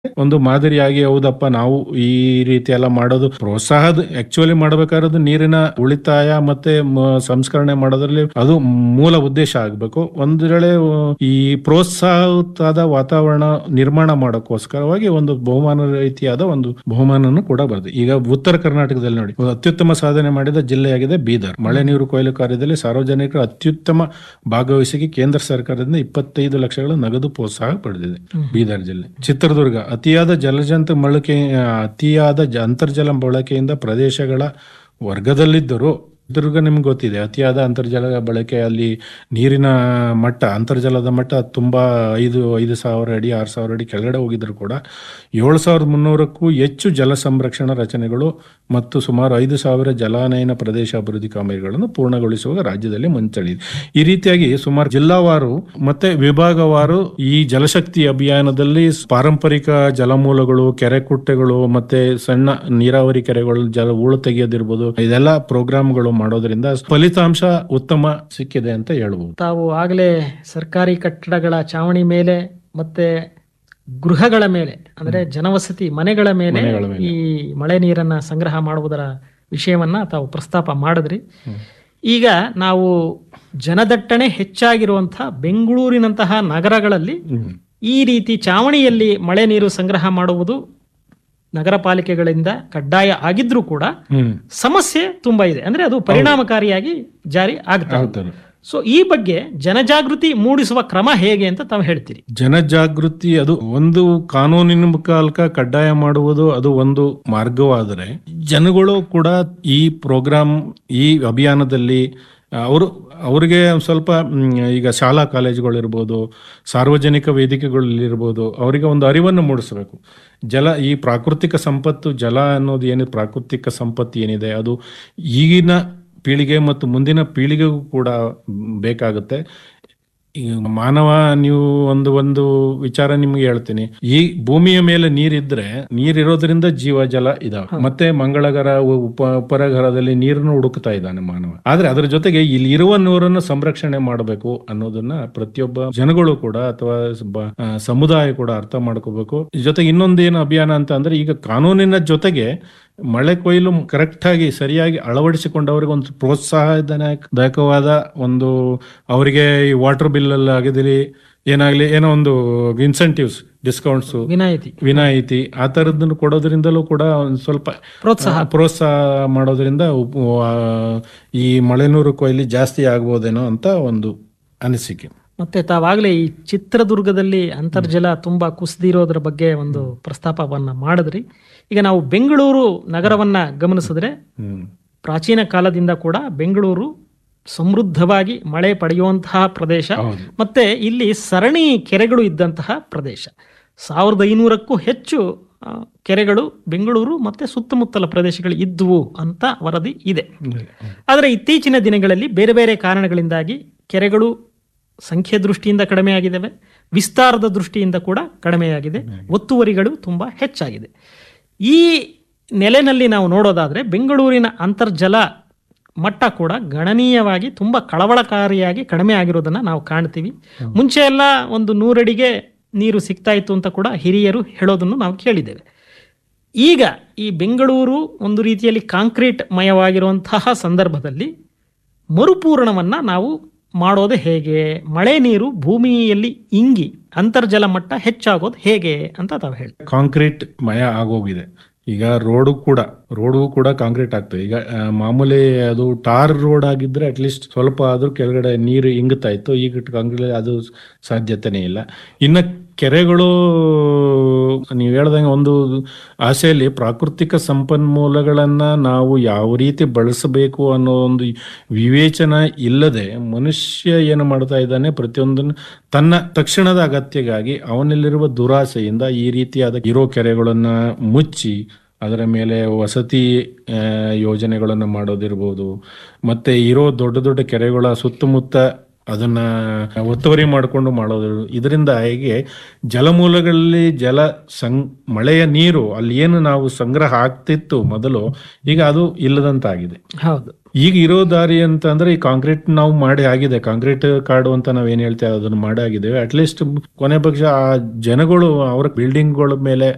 ಒಂದು ಮಾದರಿಯಾಗಿ ಹೌದಪ್ಪ ನಾವು ಈ ರೀತಿ ಎಲ್ಲ ಮಾಡೋದು ಪ್ರೋತ್ಸಾಹದ ಆಕ್ಚುಲಿ ಮಾಡಬೇಕಾಗಿರೋದು ನೀರಿನ ಉಳಿತಾಯ ಮತ್ತೆ ಮ- ಸಂಸ್ಕರಣೆ ಮಾಡೋದ್ರಲ್ಲಿ ಅದು ಮೂಲ ಉದ್ದೇಶ ಆಗ್ಬೇಕು ಒಂದ್ ವೇಳೆ ಅಹ್, ಈ ಪ್ರೋತ್ಸಾಹದ ವಾತಾವರಣ ನಿರ್ಮಾಣ ಮಾಡೋಕ್ಕೋಸ್ಕರವಾಗಿ ಒಂದು ಬಹುಮಾನ ರೀತಿಯಾದ ಒಂದು ಬಹುಮಾನನು ಕೂಡ ಬರ್ತದೆ ಈಗ ಉತ್ತರ ಕರ್ನಾಟಕದಲ್ಲಿ ನೋಡಿ ಒಂದು ಅತ್ಯುತ್ತಮ ಸಾಧನೆ ಮಾಡಿದ ಜಿಲ್ಲೆಯಾಗಿದೆ ಬೀದರ್ ಮಳೆ ನೀರು ಕೊಯ್ಲು ಕಾರ್ಯದಲ್ಲಿ ಸಾರ್ವಜನಿಕರ ಅತ್ಯುತ್ತಮ ಭಾಗವಹಿಸಿಗೆ ಕೇಂದ್ರ ಸರ್ಕಾರದಿಂದ ಇಪ್ಪತ್ತೈದು ಲಕ್ಷಗಳ ನಗದು ಪ್ರೋತ್ಸಾಹ ಪಡೆದಿದೆ ಬೀದರ್ ಜಿಲ್ಲೆ ಚಿತ್ರದುರ್ಗ ಅತಿಯಾದ ಜಲಜಂತು ಬಳಕೆ ಅತಿಯಾದ ಜ- ಅಂತರ್ಜಲ ಬಳಕೆಯಿಂದ ಪ್ರದೇಶಗಳ ವರ್ಗದಲ್ಲಿದ್ದರೂ ಚಿತ್ರದುರ್ಗ ನಿಮ್ಗೆ ಗೊತ್ತಿದೆ ಅತಿಯಾದ ಅಂತರ್ಜಲ ಬಳಕೆ ಅಲ್ಲಿ ನೀರಿನ ಮಟ್ಟ ಅಂತರ್ಜಲದ ಮಟ್ಟ ತುಂಬಾ ಐದು ಐದು ಸಾವಿರ ಅಡಿ ಆರು ಸಾವಿರ ಅಡಿ ಕೆಳಗಡೆ ಹೋಗಿದ್ರು ಕೂಡ ಏಳು ಸಾವಿರದ ಮುನ್ನೂರಕ್ಕೂ ಹೆಚ್ಚು ಜಲ ಸಂರಕ್ಷಣಾ ರಚನೆಗಳು ಮತ್ತು ಸುಮಾರು ಐದು ಸಾವಿರ ಜಲಾನಯನ ಪ್ರದೇಶ ಅಭಿವೃದ್ಧಿ ಕಾಮಗಾರಿಗಳನ್ನು ಪೂರ್ಣಗೊಳಿಸುವ ರಾಜ್ಯದಲ್ಲಿ ಮುಂಚಳಿದೆ ಈ ರೀತಿಯಾಗಿ ಸುಮಾರು ಜಿಲ್ಲಾವಾರು ಮತ್ತೆ ವಿಭಾಗವಾರು ಈ ಜಲಶಕ್ತಿ ಅಭಿಯಾನದಲ್ಲಿ ಪಾರಂಪರಿಕ ಜಲಮೂಲಗಳು ಕೆರೆ ಕುಟ್ಟೆಗಳು ಮತ್ತೆ ಸಣ್ಣ ನೀರಾವರಿ ಕೆರೆಗಳು ಜಲ ಹೂಳು ತೆಗೆಯೋದಿರ್ಬೋದು ಇದೆಲ್ಲ ಪ್ರೋಗ್ರಾಮ್ಗಳು ಮಾಡೋದ್ರಿಂದ ಫಲಿತಾಂಶ ಉತ್ತಮ ಸಿಕ್ಕಿದೆ ಅಂತ ಹೇಳ್ಬೋದು ತಾವು ಆಗಲೇ ಸರ್ಕಾರಿ ಕಟ್ಟಡಗಳ ಚಾವಣಿ ಮೇಲೆ ಮತ್ತೆ ಗೃಹಗಳ ಮೇಲೆ ಅಂದ್ರೆ ಜನವಸತಿ ಮನೆಗಳ ಮೇಲೆ ಮನೆಗಳ ಮೇಲೆ. ಈ ಮಳೆ ನೀರನ್ನ ಸಂಗ್ರಹ ಮಾಡುವುದರ ವಿಷಯವನ್ನ ತಾವು ಪ್ರಸ್ತಾಪ ಮಾಡಿದ್ರಿ ಈಗ ನಾವು ಜನದಟ್ಟಣೆ ಹೆಚ್ಚಾಗಿರುವಂತಹ ಬೆಂಗಳೂರಿನಂತಹ ನಗರಗಳಲ್ಲಿ ಈ ರೀತಿ ಚಾವಣಿಯಲ್ಲಿ ಮಳೆ ನೀರು ಸಂಗ್ರಹ ಮಾಡುವುದು ನಗರ ಪಾಲಿಕೆಗಳಿಂದ ಕಡ್ಡಾಯ ಆಗಿದ್ರೂ ಕೂಡ ಹ್ಮ್ ಸಮಸ್ಯೆ ತುಂಬಾ ಇದೆ ಅಂದ್ರೆ ಅದು ಪರಿಣಾಮಕಾರಿಯಾಗಿ ಜಾರಿ ಆಗ್ತಾ ಇದೆ. ಹೌದು. ಸೊ ಈ ಬಗ್ಗೆ ಜನಜಾಗೃತಿ ಮೂಡಿಸುವ ಕ್ರಮ ಹೇಗೆ ಅಂತ ತಾವು ಹೇಳ್ತೀರಿ ಜನಜಾಗೃತಿ ಅದು ಒಂದು ಕಾನೂನಿನ ಮುಖಾಂತರ ಕಡ್ಡಾಯ ಮಾಡುವುದು ಅದು ಒಂದು ಮಾರ್ಗವಾದರೆ ಜನಗಳು ಕೂಡ ಈ ಪ್ರೋಗ್ರಾಮ್ ಈ ಅಭಿಯಾನದಲ್ಲಿ ಅವರು ಅವರಿಗೆ ಒಂದ್ ಸ್ವಲ್ಪ ಮ್, ಈಗ ಶಾಲಾ ಕಾಲೇಜುಗಳಿರ್ಬೋದು ಸಾರ್ವಜನಿಕ ವೇದಿಕೆಗಳಿರ್ಬೋದು ಅವರಿಗೆ ಒಂದು ಅರಿವನ್ನು ಮೂಡಿಸಬೇಕು ಜಲ ಈ ಪ್ರಾಕೃತಿಕ ಸಂಪತ್ತು ಜಲ ಅನ್ನೋದು ಏನು ಪ್ರಾಕೃತಿಕ ಸಂಪತ್ತು ಏನಿದೆ ಅದು ಈಗಿನ ಪೀಳಿಗೆ ಮತ್ತು ಮುಂದಿನ ಪೀಳಿಗೆಗೂ ಕೂಡ ಬೇಕಾಗುತ್ತೆ ಈ ಮಾನವ ನೀವು ಒಂದು ಒಂದು ವಿಚಾರ ನಿಮ್ಗೆ ಹೇಳ್ತೀನಿ ಈ ಭೂಮಿಯ ಮೇಲೆ ನೀರಿದ್ರೆ ನೀರಿರೋದ್ರಿಂದ ಜೀವ ಜಲ ಇದಾವೆ ಮತ್ತೆ ಮಂಗಳಗರ ಉಪ ಉಪರಗರದಲ್ಲಿ ನೀರನ್ನು ಹುಡುಕ್ತಾ ಇದ್ದಾನೆ ಮಾನವ ಆದ್ರೆ ಅದ್ರ ಜೊತೆಗೆ ಇಲ್ಲಿ ಇರುವ ನೀರನ್ನು ಸಂರಕ್ಷಣೆ ಮಾಡಬೇಕು ಅನ್ನೋದನ್ನ ಪ್ರತಿಯೊಬ್ಬ ಜನಗಳು ಕೂಡ ಅಥವಾ ಬ- ಆ, ಸಮುದಾಯ ಕೂಡ ಅರ್ಥ ಮಾಡ್ಕೋಬೇಕು ಜೊತೆಗೆ ಇನ್ನೊಂದೇನು ಅಭಿಯಾನ ಅಂತ ಅಂದ್ರೆ ಈಗ ಕಾನೂನಿನ ಜೊತೆಗೆ ಮಳೆ ಕೊಯ್ಲು ಕರೆಕ್ಟ್ ಆಗಿ ಸರಿಯಾಗಿ ಅಳವಡಿಸಿಕೊಂಡವರಿಗೆ ಒಂದು ಪ್ರೋತ್ಸಾಹದಾಯಕವಾದ ಒಂದು ಅವರಿಗೆ ಈ ವಾಟರ್ ಬಿಲ್ ಅಲ್ಲಿ ಆಗಿರಲಿ ಏನಾಗ್ಲಿ ಏನೋ ಒಂದು ಇನ್ಸೆಂಟಿವ್ಸ್ ಡಿಸ್ಕೌಂಟ್ಸ್ ವಿನಾಯಿತಿ ವಿನಾಯಿತಿ ಆ ತರದನ್ನು ಕೊಡೋದ್ರಿಂದಲೂ ಕೂಡ ಒಂದು ಸ್ವಲ್ಪ ಪ್ರೋತ್ಸಾಹ. ಆ, ಪ್ರೋತ್ಸಾಹ ಮಾಡೋದ್ರಿಂದ ಉಪ್- ಆ, ಈ ಮಳೆನೀರು ಕೊಯ್ಲಿ ಜಾಸ್ತಿ ಆಗ್ಬೋದೇನೋ ಅಂತ ಒಂದು ಅನಿಸಿಕೆ ಮತ್ತೆ ತಾವಾಗಲೇ ಈ ಚಿತ್ರದುರ್ಗದಲ್ಲಿ ಅಂತರ್ಜಲ ತುಂಬಾ ಕುಸಿದಿರೋದ್ರ ಬಗ್ಗೆ ಒಂದು ಪ್ರಸ್ತಾಪವನ್ನ ಮಾಡಿದ್ರಿ ಈಗ ನಾವು ಬೆಂಗಳೂರು ನಗರವನ್ನ ಗಮನಿಸಿದ್ರೆ ಹ್ಮ್ ಪ್ರಾಚೀನ ಕಾಲದಿಂದ ಕೂಡ ಬೆಂಗಳೂರು ಸಮೃದ್ಧವಾಗಿ ಮಳೆ ಪಡೆಯುವಂತಹ ಪ್ರದೇಶ ಹೌದು. ಮತ್ತೆ ಇಲ್ಲಿ ಸರಣಿ ಕೆರೆಗಳು ಇದ್ದಂತಹ ಪ್ರದೇಶ ಸಾವಿರದ ಐನೂರಕ್ಕೂ ಹೆಚ್ಚು ಆ, ಕೆರೆಗಳು ಬೆಂಗಳೂರು ಮತ್ತೆ ಸುತ್ತಮುತ್ತಲ ಪ್ರದೇಶಗಳು ಇದ್ದುವು ಅಂತ ವರದಿ ಇದೆ ಆದರೆ ಇತ್ತೀಚಿನ ದಿನಗಳಲ್ಲಿ ಬೇರೆ ಬೇರೆ ಕಾರಣಗಳಿಂದಾಗಿ ಕೆರೆಗಳು ಸಂಖ್ಯೆ ದೃಷ್ಟಿಯಿಂದ ಕಡಿಮೆಯಾಗಿದ್ದಾವೆ ವಿಸ್ತಾರದ ದೃಷ್ಟಿಯಿಂದ ಕೂಡ ಕಡಿಮೆಯಾಗಿದೆ ಒತ್ತುವರಿಗಳು ತುಂಬ ಹೆಚ್ಚಾಗಿದೆ ಈ ನೆಲೆನಲ್ಲಿ ನಾವು ನೋಡೋದಾದ್ರೆ ಬೆಂಗಳೂರಿನ ಅಂತರ್ಜಲ ಮಟ್ಟ ಕೂಡ ಗಣನೀಯವಾಗಿ ತುಂಬ ಕಳವಳಕಾರಿಯಾಗಿ ಕಡಿಮೆ ಆಗಿರೋದನ್ನ ನಾವು ಕಾಣ್ತೀವಿ ಮುಂಚೆ ಎಲ್ಲ ಒಂದು ನೂರಡಿಗೆ ನೀರು ಸಿಗ್ತಾ ಇತ್ತು ಅಂತ ಕೂಡ ಹಿರಿಯರು ಹೇಳೋದನ್ನು ನಾವು ಕೇಳಿದ್ದೇವೆ ಈಗ ಈ ಬೆಂಗಳೂರು ಒಂದು ರೀತಿಯಲ್ಲಿ ಕಾಂಕ್ರೀಟ್ ಮಯವಾಗಿರುವಂತಹ ಸಂದರ್ಭದಲ್ಲಿ ಮರುಪೂರಣವನ್ನ ನಾವು ಮಾಡೋದು ಹೇಗೆ ಮಳೆ ನೀರು ಭೂಮಿಯಲ್ಲಿ ಇಂಗಿ ಅಂತರ್ಜಲ ಮಟ್ಟ ಹೆಚ್ಚಾಗೋದು ಹೇಗೆ ಅಂತ ತಾವು ಹೇಳಿ ಕಾಂಕ್ರೀಟ್ ಮಯ ಆಗೋಗಿದೆ ಈಗ ರೋಡು ಕೂಡ ರೋಡು ಕೂಡ ಕಾಂಕ್ರೀಟ್ ಆಗ್ತದೆ ಈಗ ಆ, ಮಾಮೂಲಿ ಅದು ಟಾರ್ ರೋಡ್ ಆಗಿದ್ರೆ ಅಟ್ಲೀಸ್ಟ್ ಸ್ವಲ್ಪ ಆದ್ರೂ ಕೆಳಗಡೆ ನೀರು ಇಂಗುತ್ತಾ ಇತ್ತು ಈಗ ಕಾಂಕ್ರೀಟ್ ಅದು ಸಾಧ್ಯತೆನೇ ಇಲ್ಲ ಇನ್ನ ಕೆರೆಗಳು ನೀವು ಹೇಳ್ದಂಗೆ ಒಂದು ಆಸೆಯಲ್ಲಿ ಪ್ರಾಕೃತಿಕ ಸಂಪನ್ಮೂಲಗಳನ್ನ ನಾವು ಯಾವ ರೀತಿ ಬಳಸಬೇಕು ಅನ್ನೋ ಒಂದು ವಿವೇಚನ ಇಲ್ಲದೆ ಮನುಷ್ಯ ಏನು ಮಾಡ್ತಾ ಇದ್ದಾನೆ ಪ್ರತಿಯೊಂದನ್ನು ತನ್ನ ತಕ್ಷಣದ ಅಗತ್ಯಗಾಗಿ ಅವನಲ್ಲಿರುವ ದುರಾಸೆಯಿಂದ ಈ ರೀತಿಯಾದ ಇರೋ ಕೆರೆಗಳನ್ನ ಮುಚ್ಚಿ ಅದರ ಮೇಲೆ ವಸತಿ ಆ, ಯೋಜನೆಗಳನ್ನು ಮಾಡೋದಿರ್ಬೋದು ಮತ್ತೆ ಇರೋ ದೊಡ್ಡ ದೊಡ್ಡ ಕೆರೆಗಳ ಸುತ್ತಮುತ್ತ ಅದನ್ನ ಒತ್ತುವರಿ ಮಾಡಿಕೊಂಡು ಮಾಡೋದು ಇದರಿಂದ ಹೇಗೆ ಜಲಮೂಲಗಳಲ್ಲಿ ಜಲ ಸಂ ಮಳೆಯ ನೀರು ಅಲ್ಲಿ ಏನು ನಾವು ಸಂಗ್ರಹ ಆಗ್ತಿತ್ತು ಮೊದಲು ಈಗ ಅದು ಇಲ್ಲದಂತಾಗಿದೆ ಹೌದು ಈಗ ಇರೋ ದಾರಿ ಅಂತ ಅಂದ್ರೆ ಈ ಕಾಂಕ್ರೀಟ್ ನಾವು ಮಾಡಿ ಆಗಿದೆ ಕಾಂಕ್ರೀಟ್ ಕಾಡು ಅಂತ ನಾವೇನ್ ಹೇಳ್ತೇವೆ ಅದನ್ನ ಮಾಡಿ ಆಗಿದ್ದೇವೆ ಅಟ್ಲೀಸ್ಟ್ ಕೊನೆ ಪಕ್ಷ ಆ ಜನಗಳು ಅವರ ಬಿಲ್ಡಿಂಗ್ಗಳ ಮೇಲೆ